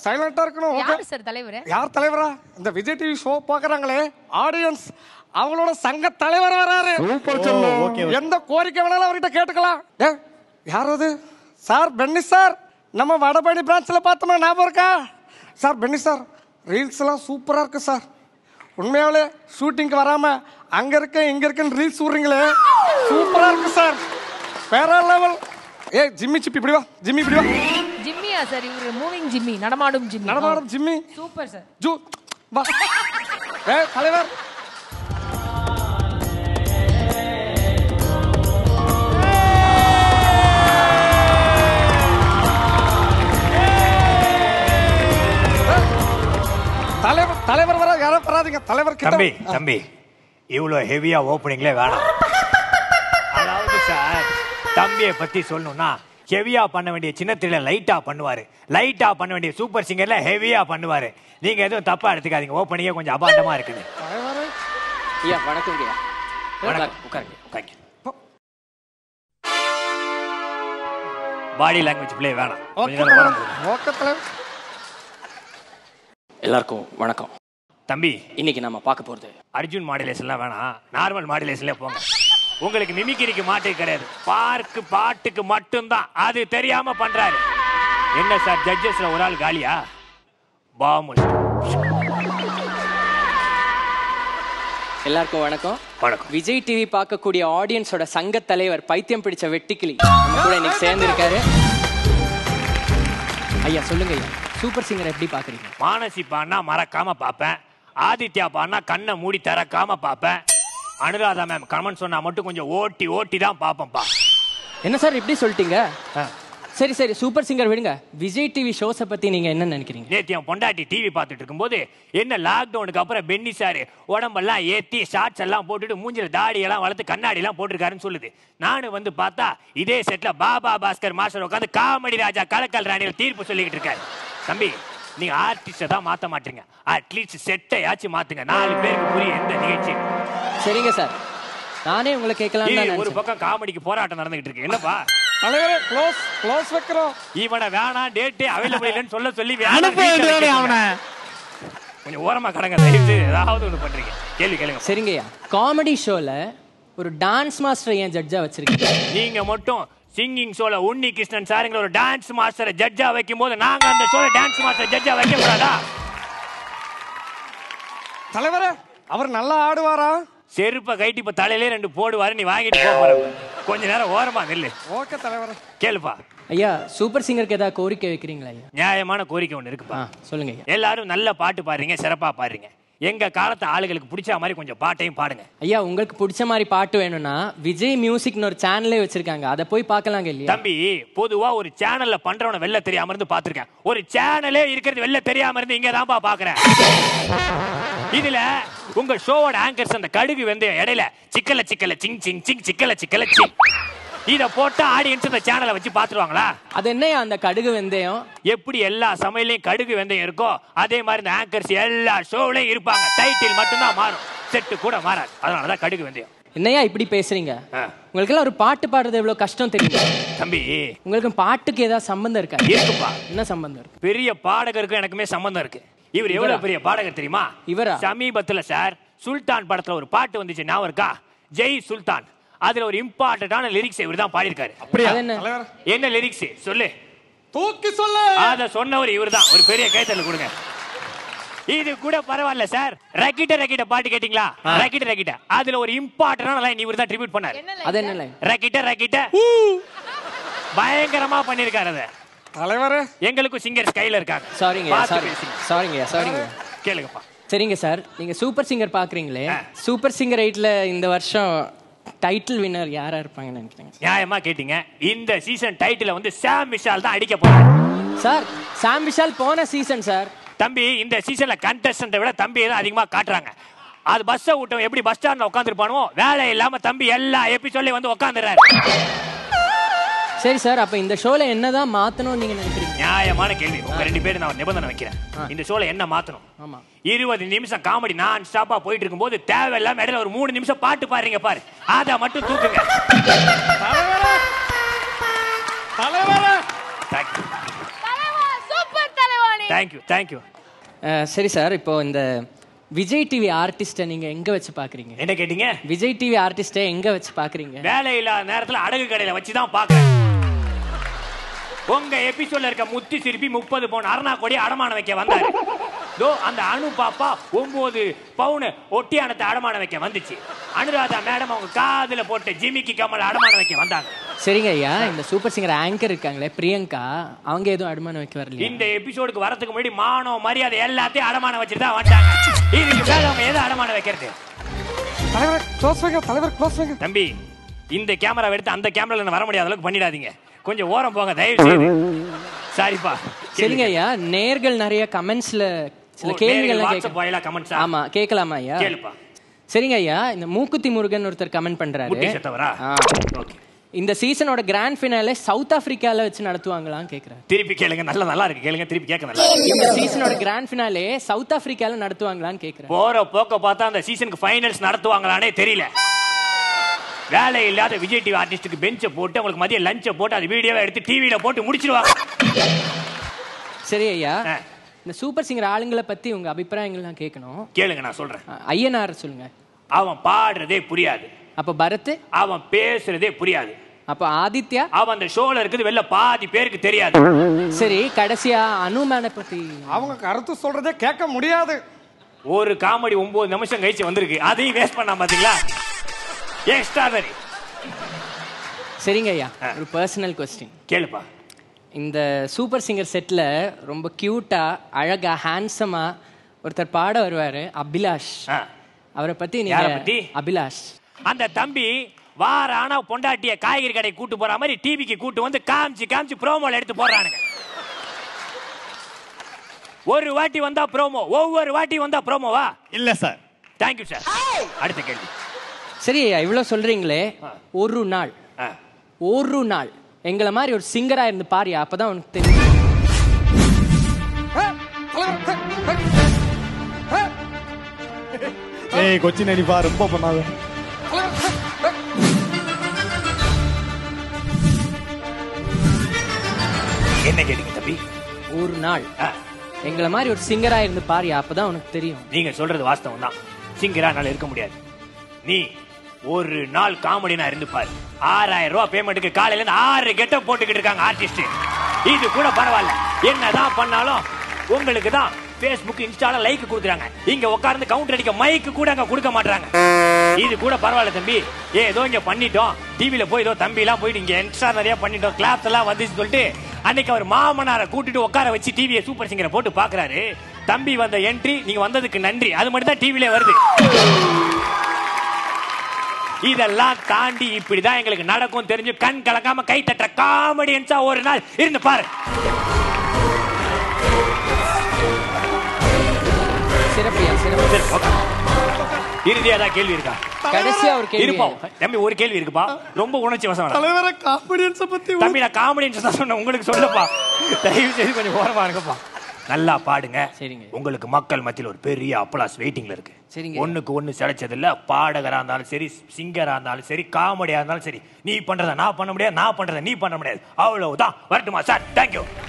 சைலண்டா இருக்கணும் ஓகே யாரு சார் தலைவர் யார் தலைவரா இந்த விஜய் டிவி ஷோ பாக்குறாங்களே ஆடியன்ஸ் அவங்களோட சங்க தலைவர் வராரு எந்த கோரிக்கை வேணாலும் அவர்கிட்ட கேட்டுக்கலாம் ஏ யார் அது சார் பென்னி சார் நம்ம வடபழனி பிரான்ச்சில் பார்த்தோமா ஞாபகம் இருக்கா சார் பென்னி சார் ரீல்ஸ் எல்லாம் சூப்பராக இருக்கு சார் உண்மையாவே ஷூட்டிங்க்கு வராம அங்க இருக்க இங்க இருக்கன்னு ரீல்ஸ் விடுறீங்களே சூப்பரா இருக்கு சார் வேற லெவல் ஏ ஜிம்மி சிப்பி இப்படி வா ஜிம்மி இப்படி வா ஜிம்மியா சார் இவரு மூவிங் ஜிம்மி நடமாடும் ஜிம்மி நடமாடும் ஜிம்மி சூப்பர் சார் ஜூ வா ஏ தலைவர் தலைவர் தலைவர் வர யாரும் வராதீங்க தலைவர் கிட்ட தம்பி தம்பி இவ்வளோ ஹெவியா ஓப்பனிங்லே வேணாம் அதாவது சார் தம்பியை பத்தி சொல்லணும்னா ஹெவியா பண்ண வேண்டிய சின்ன திரையில லைட்டா பண்ணுவாரு லைட்டா பண்ண வேண்டிய சூப்பர் சிங்கர்ல ஹெவியா பண்ணுவாரு நீங்க எதுவும் தப்பா எடுத்துக்காதீங்க ஓப்பனிங்கே கொஞ்சம் அபாண்டமா இருக்குது தலைவரே ஐயா வணக்கம் ஐயா வணக்கம் உட்காருங்க உட்காருங்க பாடி லாங்குவேஜ் ப்ளே வேணாம் கொஞ்ச ஓகே நேரம் ஓரம் தலைவர் போடுங்க. ஓகே தலைவர் எல்லாருக்கும் வணக்கம் தம்பி இன்னைக்கு நம்ம பார்க்க போறது அர்ஜுன் மாடுலேஷன்லாம் வேணாம் நார்மல் மாடுலேஷன்ல போங்க உங்களுக்கு மிமிக்கிரிக்கு மாட்டே கிடையாது பார்க்கு பாட்டுக்கு மட்டும்தான் அது தெரியாம பண்றாரு என்ன சார் ஜட்ஜஸ்ல ஒரு ஆள் காலியா பாமு எல்லாருக்கும் வணக்கம் வணக்கம் விஜய் டிவி பார்க்கக்கூடிய ஆடியன்ஸோட சங்க தலைவர் பைத்தியம் பிடிச்ச வெட்டிக்கிளி நம்ம கூட இன்னைக்கு சேர்ந்து இருக்காரு ஐயா சொல்லுங்க ஐயா சூப்பர் சிங்கர் எப்படி பாக்குறீங்க மானசி பாடினா மறக்காம பார்ப்பேன் ஆதித்யா பாடினா கண்ணை மூடி திறக்காம பார்ப்பேன் அனுராதா மேம் கமெண்ட் சொன்னா மட்டும் கொஞ்சம் ஓட்டி ஓட்டி தான் பார்ப்பேன்ப்பா என்ன சார் இப்படி சொல்லிட்டீங்க ஆ. சரி சரி சூப்பர் சிங்கர் விடுங்க விஜய் டிவி ஷோஸை பத்தி நீங்க என்ன நினைக்கிறீங்க நேத்து என் பொண்டாட்டி டிவி பார்த்துட்டு இருக்கும்போது என்ன லாக்டவுனுக்கு அப்புறம் பென்னி சார் உடம்பெல்லாம் ஏத்தி ஷார்ட்ஸ் எல்லாம் போட்டுட்டு மூஞ்சில தாடி எல்லாம் வளர்த்து கண்ணாடி எல்லாம் போட்டிருக்காருன்னு சொல்லுது நானும் வந்து பார்த்தா இதே செட்ல பாபா பாஸ்கர் மாஸ்டர் உட்காந்து காமெடி ராஜா கலக்கல் ராணியில் தீர்ப்பு சொல்லிக்கிட்டு இருக்காரு தம்பி நீங்க ஆர்டிஸ்ட தான் மாத்த மாட்டீங்க அட்லீஸ்ட் செட்டையாச்சும் மாத்துங்க நாலு பேருக்கு புரிய எந்த நிகழ்ச்சி சரிங்க சார் நானே உங்களை கேட்கலாம் தான் ஏய், ஒரு நினைச்சேன் பக்கம் காமெடிக்கு போராட்டம் நடந்துகிட்டு இருக்கு என்னப்பா தலைவரே க்ளோஸ் க்ளோஸ் வைக்கிறோம் இவனை வேணாம் டேட்டு அவைலபிள் இல்லைன்னு சொல்ல சொல்லி வேணாம் வீட்டுல வைக்க கொஞ்சம் ஓரமா கடங்க தயவு செய்து ஏதாவது ஒண்ணு பண்றீங்க கேள்வி கேளுங்க சரிங்கய்யா காமெடி ஷோல ஒரு டான்ஸ் மாஸ்டர் ஏன் ஜட்ஜா வச்சிருக்கீங்க நீங்க மட்டும் சிங்கிங் ஷோல உன்னி கிருஷ்ணன் சாருங்கிற ஒரு டான்ஸ் மாஸ்டரை ஜட்ஜா வைக்கும் போது நாங்க அந்த ஷோல டான்ஸ் மாஸ்டர் ஜட்ஜா வைக்க கூடாதா தலைவரே அவர் நல்லா ஆடுவாரா செருப்பை கைட்டி இப்ப தலையிலே ரெண்டு போடுவாரு நீ வாங்கிட்டு போக போற கொஞ்ச நேரம் ஓரமா நில்லு ஓகே தலைவரே கேளுப்பா ஐயா சூப்பர் சிங்கருக்கு ஏதாவது கோரிக்கை வைக்கிறீங்களா ஐயா நியாயமான கோரிக்கை ஒண்ணு இருக்குப்பா ஆ சொல்லுங்க ஐயா எல்லாரும் நல்ல பாட்டு பாடுறீங்க சிறப்பா பாடுறீங்க எங்க காலத்து ஆளுகளுக்கு பிடிச்ச மாதிரி கொஞ்சம் பாட்டையும் பாடுங்க ஐயா உங்களுக்கு பிடிச்ச மாதிரி பாட்டு வேணும்னா விஜய் மியூசிக்னு ஒரு சேனலே வச்சிருக்காங்க அதை போய் பார்க்கலாங்க இல்லையா தம்பி பொதுவா ஒரு சேனல்ல பண்றவன வெளில தெரியாம இருந்து பாத்திருக்கேன் ஒரு சேனலே இருக்கிறது வெளில தெரியாம இருந்து இங்க தான்ப்பா பாக்குறேன் இதுல உங்க ஷோவோட ஆங்கர்ஸ் அந்த கடுகு வெந்தயம் இடையில சிக்கல சிக்கல சிங் சிங் சிங் சிக்கல சிக்கல சிங் இத போட்டா ஆடியன்ஸ் இந்த சேனலை வச்சு பாத்துருவாங்களா அது என்னையா அந்த கடுகு வெந்தயம் எப்படி எல்லா சமையலையும் கடுகு வெந்தயம் இருக்கோ அதே மாதிரி இந்த ஆங்கர்ஸ் எல்லா ஷோவிலையும் இருப்பாங்க டைட்டில் மட்டும்தான் மாறும் செட்டு கூட மாறாது அதனாலதான் கடுகு வெந்தயம் என்னையா இப்படி பேசுறீங்க ஆ. உங்களுக்கெல்லாம் ஒரு பாட்டு பாடுறது எவ்வளவு கஷ்டம் தெரியுமா தம்பி உங்களுக்கு பாட்டுக்கு ஏதாவது சம்பந்தம் இருக்கா இருக்குப்பா என்ன சம்பந்தம் இருக்கு பெரிய பாடகருக்கும் எனக்குமே சம்பந்தம் இருக்கு இவர் எவ்வளவு பெரிய பாடகர் தெரியுமா இவரா? சமீபத்துல சார் சுல்தான் படத்துல ஒரு பாட்டு வந்துச்சு ஞாபகம் இருக்கா ஜெய் சுல்தான் அதுல ஒரு இம்பார்ட்டன்டான லிரிக்ஸ் இவர் தான் பாடியிருக்காரு அது என்ன தலைவர் என்ன லிரிக்ஸ் சொல்லு தூக்கி சொல்லு அத சொன்னவர் இவர் தான் ஒரு பெரிய கைத்தல் கொடுங்க இது கூட பரவாயில்ல சார் ரக்கிட்ட ரக்கிட்ட பாட்டு கேட்டீங்களா ரக்கிட்ட ரக்கிட்ட அதுல ஒரு இம்பார்ட்டன்டான லைன் இவர் தான் ட்ரிபியூட் பண்ணாரு அது என்ன line? ரக்கிட்ட ரக்கிட்ட பயங்கரமா பண்ணிருக்காரு அத தலைவரே எங்களுக்கும் சிங்கர்ஸ் கையில இருக்காங்க சாரிங்க பார்த்து சாரி பேசுங்க. சாரிங்க சாரிங்க கேளுங்கப்பா சரிங்க சார் நீங்க சூப்பர் சிங்கர் பாக்குறீங்களே ஆ. சூப்பர் சிங்கர் எயிட்ல இந்த வருஷம் டைட்டில் வின்னர் யாரா இருப்பாங்கன்னு நினைக்கிறீங்க நியாயமா கேட்டீங்க இந்த சீசன் டைட்டில வந்து சாம் விஷால் தான் அடிக்க போறாரு சார் சாம் விஷால் போன சீசன் சார் தம்பி இந்த சீசன்ல கண்டஸ்டன்ட்டை விட தம்பி தான் அதிகமா காட்டுறாங்க அது பஸ்ஸை விட்டவன் எப்படி பஸ் ஸ்டாண்ட்ல உட்காந்துருப்பானோ வேலை இல்லாம தம்பி எல்லா எபிசோட்லயும் வந்து உட்காந்துறாரு சரி சார் அப்ப இந்த ஷோல என்னதான் மாத்தணும்னு நீங்க நினைக்கிறீங்க நியாயமான கேள்வி உங்க ரெண்டு பேரும் நான் ஒரு நிபந்தனை வைக்கிறேன் இந்த ஷோல என்ன மாத்தணும் ஆமா இருபது நிமிஷம் காமெடி நான் ஸ்டாப்பா போயிட்டு இருக்கும்போது தேவையில்லாம இடையில ஒரு மூணு நிமிஷம் பாட்டு பாருங்க பாரு அதை மட்டும் தூக்குங்க தலைவரே தலைவரே Thank you. தலைவா சூப்பர் தலைவா நீங்க தேங்க்யூ தேங்க்யூ அஹ், சரி சார் இப்போ இந்த விஜய் டிவி ஆர்டிஸ்ட்டை நீங்க எங்க வச்சு பாக்குறீங்க என்ன கேட்டீங்க விஜய் டிவி ஆர்டிஸ்ட்டை எங்க வச்சு பாக்குறீங்க வேலை இல்லாத நேரத்துல அடகு கடையில வச்சு தான் பாக்குறேன் உங்க எபிசோட்ல இருக்க முத்தி சிற்பி முப்பது பவுன் அருணா கொடி அடமானம் வைக்க வந்தாரு தோ அந்த அனு பாப்பா ஒன்பது பவுன் ஒட்டியானத்தை அடமானம் வைக்க வந்துச்சு அனுராதா மேடம் அவங்க காதுல போட்ட ஜிமிக்கி கமல் அடமானம் வைக்க வந்தாங்க சரிங்க ஐயா இந்த சூப்பர் சிங்கர் ஆங்கர் இருக்காங்களே பிரியங்கா அவங்க எதுவும் அடமானம் வைக்க வரலையா இந்த எபிசோடுக்கு வரதுக்கு முன்னாடி மானம் மரியாதை எல்லாத்தையும் அடமானம் வச்சுட்டு தான் வந்தாங்க இதுக்கு மேல அவங்க எதை அடமானம் வைக்கிறது தலைவர் க்ளோஸ் வைங்க தலைவர் க்ளோஸ் வைங்க தம்பி இந்த கேமரா எடுத்து அந்த கேமரால நான் வர முடியாத அளவுக்கு பண்ணிடாதீங்க கொஞ்சம் ஓரம் போங்க தயவு செய்து சாரிப்பா சரிங்க ஐயா நேர்கள் நிறைய கமெண்ட்ஸ்ல சில ஓ, கேள்விகள் நேர்கள் வாட்ஸ்அப் வாயிலா comments ஆ? ஆமா கேட்கலாமா ஐயா கேளுப்பா சரிங்க ஐயா இந்த மூக்குத்தி முருகன் ஒருத்தர் கமெண்ட் பண்றாரு முட்டி செத்தவரா ஆ. ஓகே இந்த சீசனோட கிராண்ட் ஃபினாலே சவுத் ஆப்பிரிக்கால வச்சு நடத்துவாங்களான்னு கேக்குறாரு திருப்பி கேளுங்க நல்லா நல்லா இருக்கு கேளுங்க திருப்பி கேட்க நல்லா இருக்கு. இந்த சீசனோட கிராண்ட் ஃபினாலே சவுத் ஆப்பிரிக்கால நடத்துவாங்களான்னு கேக்குறாரு போற போக்க பார்த்தா அந்த சீசனுக்கு ஃபைனல்ஸ் நடத்துவாங்களானே தெரியல வேலை இல்லாத விஜய் டிவி ஆர்டிஸ்டுக்கு பெஞ்சை போட்டு அவங்களுக்கு மதிய லஞ்சை போட்டு அது வீடியோவை எடுத்து டிவியில போட்டு முடிச்சிருவாங்க சரி ஐயா ஆ. இந்த சூப்பர் சிங்கர் ஆளுங்களை பத்தி உங்க அபிப்பிராயங்கள்லாம் கேட்கணும் கேளுங்க நான் சொல்றேன் அ- ஐயனார் சொல்லுங்க அவன் பாடுறதே புரியாது அப்ப பரத் அவன் பேசுறதே புரியாது அப்ப ஆதித்யா அவன் அந்த ஷோல இருக்குது வெளில பாதி பேருக்கு தெரியாது சரி கடைசியா அனுமனை பத்தி அவங்க கருத்து சொல்றதே கேட்க முடியாது ஒரு காமெடி ஒன்பது நிமிஷம் கழிச்சு வந்திருக்கு அதையும் வேஸ்ட் பண்ணாம பாத்தீங்களா எக்ஸ்ட்ராடனரி சரிங்க ஐயா ஒரு பர்சனல் கொஸ்டின் கேளுப்பா இந்த சூப்பர் சிங்கர் செட்ல ரொம்ப கியூட்டா அழகா ஹேண்ட்ஸமா ஒருத்தர் பாட வருவாரு அபிலாஷ் ஆ. அவரை பத்தி யாரை நீங்க பத்தி? அபிலாஷ் அந்த தம்பி வார ஆனா பொண்டாட்டிய காய்கறி கடை கூட்டு போற மாதிரி டிவிக்கு கூட்டு வந்து காமிச்சு காமிச்சு ப்ரோமோல எடுத்து போடுறானுங்க ஒரு வாட்டி வந்தா ப்ரோமோ ஒவ்வொரு வாட்டி வந்தா ப்ரோமோவா இல்ல சார் தேங்க்யூ சார் அடுத்த கேள்வி சரி ஐயா இவ்வளவு சொல்றீங்களே ஒரு நாள் ஆ. ஒரு நாள் எங்களை மாதிரி ஒரு சிங்கரா இருந்து பாரியா அப்பதான் உனக்கு தெரியும் ஏ, தலைவர் ஏ, ஏ, ஏ, ஏய் கொச்சி நடிப்பா ரொம்ப பண்ணாத தலைவர் ஏ, ஏ. என்ன கேட்டீங்க தம்பி ஒரு நாள் ஆ. எங்களை மாதிரி ஒரு சிங்கரா இருந்து பாரியா அப்பதான் உனக்கு தெரியும் நீங்க சொல்றது வாஸ்தவம் தான் சிங்கரா நாள் இருக்க முடியாது நீ ஒரு நாள் காமெடினா இருந்து பாரு ஆறாயிரம் ரூபாய் பேமெண்ட்டுக்கு காலையில இருந்து ஆறு கெட்ட போட்டுக்கிட்டு இருக்காங்க ஆர்டிஸ்ட் இது கூட பரவாயில்ல என்னதான் பண்ணாலும் உங்களுக்கு தான் Facebook இன்ஸ்டால லைக் கொடுக்குறாங்க இங்க உட்கார்ந்து கவுண்டர் அடிக்க மைக்கு கூட அங்க கொடுக்க மாட்டாங்க இது கூட பரவாயில்ல தம்பி ஏ ஏதோ இங்க பண்ணிட்டோம் டிவில போய் ஏதோ தம்பி எல்லாம் போயிட்டு இங்க எக்ஸ்ட்ரா நிறைய பண்ணிட்டோம் கிளாப்ஸ் எல்லாம் வந்துச்சு சொல்லிட்டு அன்னைக்கு அவர் மாமனாரை கூட்டிட்டு உட்கார வச்சு டிவியை சூப்பர் சிங்கரை போட்டு பாக்குறாரு தம்பி வந்த என்ட்ரி நீங்க வந்ததுக்கு நன்றி அது மட்டும் தான் டிவிலே வருது இதெல்லாம் தாண்டி இப்படிதான் எங்களுக்கு நடக்கும் தெரிஞ்சு கண் கலக்காம கை தட்ட காமெடியன்ஸா ஒரு நாள் இருந்து பாரு சிறப்பியா சிறப்பு சரி, okay. இறுதியா ஏதாவது கேள்வி இருக்கா கடைசியா ஒரு கேள்வி இருப்போம் தம்பி ஒரு கேள்வி இருக்குப்பா ரொம்ப உணர்ச்சி வசம் வேணாம். தலைவரை காமெடியன்ஸை பத்தி தம்பி நான் காமெடியன்ஸ் தான் சொன்னேன் உங்களுக்கு சொல்லப்பா தயவு செய்து கொஞ்சம் ஓரமா இருங்கப்பா நல்லா பாடுங்க சரிங்க. உங்களுக்கு மக்கள் மத்தியில் ஒரு பெரிய அப்ளாஸ் வெயிட்டிங்ல இருக்கு சரிங்க. ஒண்ணுக்கு ஒண்ணு சிலைச்சது இல்ல பாடகரா இருந்தாலும் சரி சிங்கரா இருந்தாலும் சரி காமெடியா இருந்தாலும் சரி நீ பண்றத நான் பண்ண முடியாது நான் பண்றத நீ பண்ண முடியாது அவ்வளவுதான் வரட்டுமா சார் தேங்க்யூ